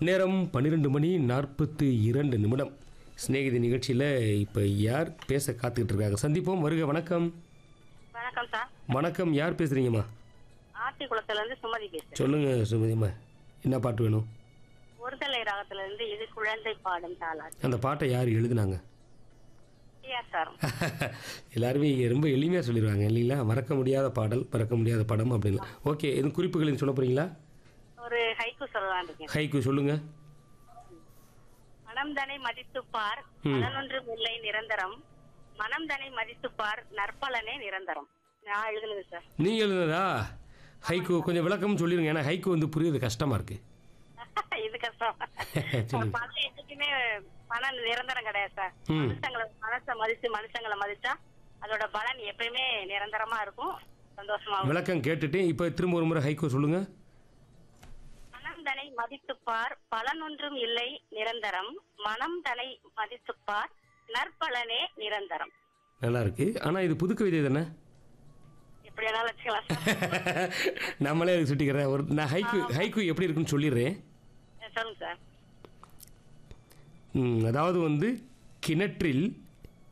நேரம் பன்னிரெண்டு மணி நாற்பத்து இரண்டு நிமிடம் சிநேகிதி நிகழ்ச்சியில் இப்போ யார் பேச காத்துக்கிட்டு இருக்காங்க சந்திப்போம் வருக வணக்கம் வணக்கம் சார் வணக்கம் யார் பேசுகிறீங்கம்மா ஆர்த்தி குளத்துல இருந்து சுமதி பேசுறேன் சொல்லுங்கள் சுமதிம்மா என்ன பாட்டு வேணும் ஒருதலை ராகத்துல இருந்து இது குழந்தை பாடும் தாளாட்டு அந்த பாட்டை யார் எழுதுனாங்க டிஆர் சார் எல்லாருமே ரொம்ப எளிமையாக சொல்லிடுவாங்க இல்லைங்களா மறக்க முடியாத பாடல் மறக்க முடியாத படம் அப்படின்லாம் ஓகே எதுவும் குறிப்புகள் சொல்ல போகிறீங்களா ஒரு ஹைக்கு சொல்லலாம் இருக்கேன் ஹைக்கு சொல்லுங்கள் மனம் தனை மதித்து பார் பலனொன்றும் இல்லை நிரந்தரம் மனம் தனை மதித்து பார் நற்பலனே நிரந்தரம் நான் எழுதுனது சார் நீங்கள் எழுதுனதா ஹைக்கு கொஞ்சம் விளக்கமும் சொல்லிடுங்க ஏன்னா ஹைக்கு வந்து புரியுது கஷ்டமாக இருக்குது இது கஷ்டம் சொல்லுங்க பணம் எதுக்குமே பணம் நிரந்தரம் கிடையாது சார் ம். மனுஷங்களை மனசை மதிச்சு மனுஷங்களை மதிச்சா அதோட பலன் எப்பயுமே நிரந்தரமா இருக்கும் சந்தோஷமா இருக்கும். விளக்கம் கேட்டுட்டு இப்போ திரும்ப ஒரு முறை ஹைக்கு சொல்லுங்கள் மனம் தனை மதித்துப்பார் பலனொன்றும் இல்லை நிரந்தரம் மனம் தனை மதித்துப்பார் நற்பலனே நிரந்தரம் நல்லா இருக்கு ஆனால் இது புது கவிதை தானே எப்படி வேணாலும் வச்சுக்கலாம் சார். நம்மளே அதுக்கு சுட்டிக்கிறேன் ஒரு நான் ஹைக்கு ஹைக்கு எப்படி இருக்குன்னு சொல்லிடுறேன் சொல்லுங்க சார் ம், அதாவது வந்து கிணற்றில்